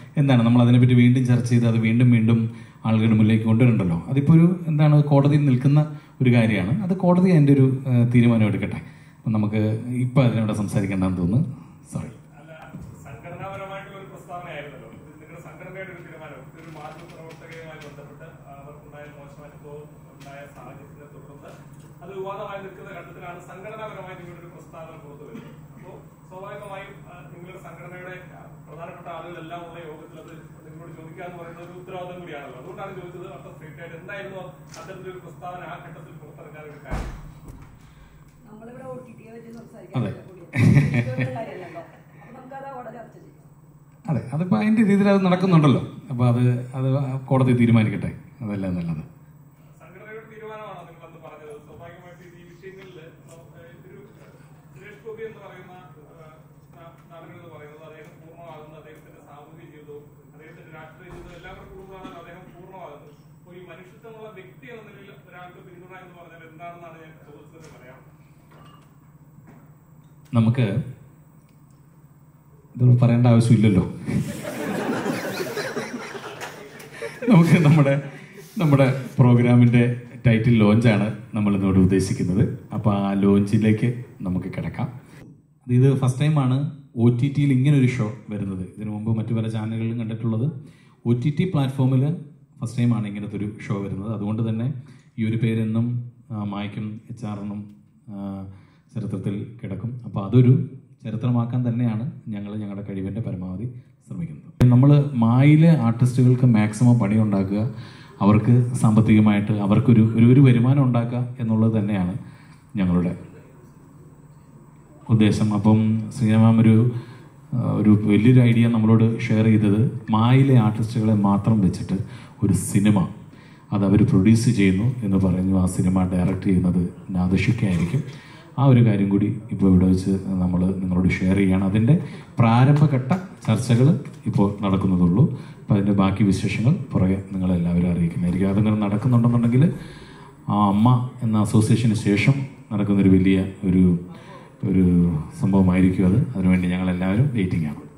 എന്താണ് നമ്മൾ അതിനെപ്പറ്റി വീണ്ടും ചർച്ച ചെയ്ത് അത് വീണ്ടും വീണ്ടും ആളുകളുടെ മുന്നിലേക്ക് കൊണ്ടുവരണ്ടല്ലോ അതിപ്പോൾ ഒരു എന്താണ് കോടതിയിൽ നിൽക്കുന്ന ഒരു കാര്യമാണ് അത് കോടതി അതിൻ്റെ ഒരു ഏഹ്, തീരുമാനം എടുക്കട്ടെ അപ്പം നമുക്ക് ഇപ്പം അതിനോട് സംസാരിക്കേണ്ടെന്ന് തോന്നുന്നു സോറി അല്ല സംഘടനാപരമായിട്ടുള്ള ഒരു പ്രസ്താവനയായിരുന്നല്ലോ ഇത് നിങ്ങളുടെ സംഘടനയുടെ ഒരു തീരുമാനം ഒരു മാധ്യമ പ്രവർത്തകയുമായി ബന്ധപ്പെട്ട് അവർക്കുണ്ടായ മോശം അനുഭവം ഉണ്ടായ സാഹചര്യത്തെ തുടർന്ന് അത് വിവാദമായി നിൽക്കുന്ന ഘട്ടത്തിലാണ് സംഘടനാപരമായി നിങ്ങളുടെ ഒരു പ്രസ്താവന പുറത്തു വരുന്നത് അപ്പോൾ സ്വാഭാവികമായും ആ, നിങ്ങളുടെ സംഘടനയുടെ ആ, പ്രധാനപ്പെട്ട ആളുകളെല്ലാം ഉള്ള യോഗത്തിൽ അത് നിങ്ങളോട് ചോദിക്കുക എന്ന് പറയുന്നത് ഒരു ഉത്തരവാദിത്തം കൂടിയാണല്ലോ അതുകൊണ്ടാണ് ചോദിച്ചത് അത്ര സ്ട്രിക്റ്റ് ആയിട്ട് എന്തായിരുന്നു അത്തരത്തിലൊരു പ്രസ്താവന ആ ഘട്ടത്തിൽ പുറത്തിറക്കാൻ ഒരു കാര്യം നമ്മളിവിടെ ഒ ടി ടിയെ പറ്റി സംസാരിക്കാൻ അതെ. കാര്യമല്ലല്ലോ അപ്പൊ നമുക്കത് അവിടെ ചർച്ച ചെയ്യാം അതെ അതിപ്പോൾ അതിൻ്റെ രീതിയിൽ അത് നടക്കുന്നുണ്ടല്ലോ അപ്പോൾ അത് അത് കോടതി തീരുമാനിക്കട്ടെ അതല്ല നല്ലത് സംഘടനയുടെ തീരുമാനമാണ് നിങ്ങൾ അന്ന് പറഞ്ഞത് സ്വാഭാവികമായിട്ട് ഈ വിഷയങ്ങളിൽ ഒരു സുരേഷ് ഗോപി എന്ന് പറയുന്ന നാടുകൾ എന്ന് പറയുന്നത് അദ്ദേഹം പൂർണ്ണമാകുന്നത് അദ്ദേഹത്തിന്റെ സാമൂഹിക ജീവിതവും അദ്ദേഹത്തിന്റെ രാഷ്ട്രീയ ജീവിതവും എല്ലാം കൂടെ കൂടുമ്പോഴാണ് അദ്ദേഹം പൂർണ്ണമാകുന്നത് അപ്പോൾ ഈ മനുഷ്യത്വമുള്ള വ്യക്തി എന്ന നിലയിൽ ഒരാൾക്ക് പിന്തുണ എന്ന് പറഞ്ഞാൽ എന്താണെന്നാണ് ഞാൻ ചോദിച്ചത് പറയാം നമുക്ക് ഇത് പറയേണ്ട ആവശ്യമില്ലല്ലോ നമുക്ക് നമ്മുടെ നമ്മുടെ പ്രോഗ്രാമിൻ്റെ ടൈറ്റിൽ ലോഞ്ചാണ് നമ്മൾ ഇന്നോട് ഉദ്ദേശിക്കുന്നത് അപ്പോൾ ആ ലോഞ്ചിലേക്ക് നമുക്ക് കിടക്കാം ഇത് ഫസ്റ്റ് ടൈമാണ് ഒ ടി ടിയിൽ ഇങ്ങനൊരു ഷോ വരുന്നത് ഇതിനു മുമ്പ് മറ്റു പല ചാനലുകളിലും കണ്ടിട്ടുള്ളത് ഒ ടി ടി പ്ലാറ്റ്ഫോമിൽ ഫസ്റ്റ് ടൈമാണ് ഇങ്ങനത്തെ ഒരു ഷോ വരുന്നത് അതുകൊണ്ട് തന്നെ ഈ ഒരു പേരെന്നും ആ, മായ്ക്കും എച്ച് ആറിനും ചരിത്രത്തിൽ കിടക്കും അപ്പോൾ അതൊരു ചരിത്രമാക്കാൻ തന്നെയാണ് ഞങ്ങൾ ഞങ്ങളുടെ കഴിവിൻ്റെ പരമാവധി ശ്രമിക്കുന്നത് നമ്മൾ മായിലെ ആർട്ടിസ്റ്റുകൾക്ക് മാക്സിമം പണി ഉണ്ടാക്കുക അവർക്ക് സാമ്പത്തികമായിട്ട് അവർക്കൊരു ഒരു ഒരു വരുമാനം ഉണ്ടാക്കുക എന്നുള്ളത് തന്നെയാണ് ഞങ്ങളുടെ ഉദ്ദേശം അപ്പം ശ്രീരാമാം ഒരു ആ, ഒരു വലിയൊരു ഐഡിയ നമ്മളോട് ഷെയർ ചെയ്തത് മായിലെ ആർട്ടിസ്റ്റുകളെ മാത്രം വെച്ചിട്ട് ഒരു സിനിമ അത് അവർ പ്രൊഡ്യൂസ് ചെയ്യുന്നു എന്ന് പറഞ്ഞു ആ സിനിമ ഡയറക്റ്റ് ചെയ്യുന്നത് നാദഷിക്കായിരിക്കും ആ ഒരു കാര്യം കൂടി ഇപ്പോൾ ഇവിടെ വെച്ച് നമ്മൾ നിങ്ങളോട് ഷെയർ ചെയ്യുകയാണ് അതിൻ്റെ പ്രാരംഭഘട്ട ചർച്ചകൾ ഇപ്പോൾ നടക്കുന്നതുള്ളൂ അപ്പോൾ അതിൻ്റെ ബാക്കി വിശേഷങ്ങൾ പുറകെ നിങ്ങളെല്ലാവരും അറിയിക്കുന്നതായിരിക്കും അതിങ്ങനെ നടക്കുന്നുണ്ടെന്നുണ്ടെങ്കിൽ ആ അമ്മ എന്ന അസോസിയേഷന് ശേഷം നടക്കുന്നൊരു വലിയ ഒരു ഒരു സംഭവമായിരിക്കും അത് അതിനുവേണ്ടി ഞങ്ങൾ എല്ലാവരും വെയിറ്റിംഗ് ആണ്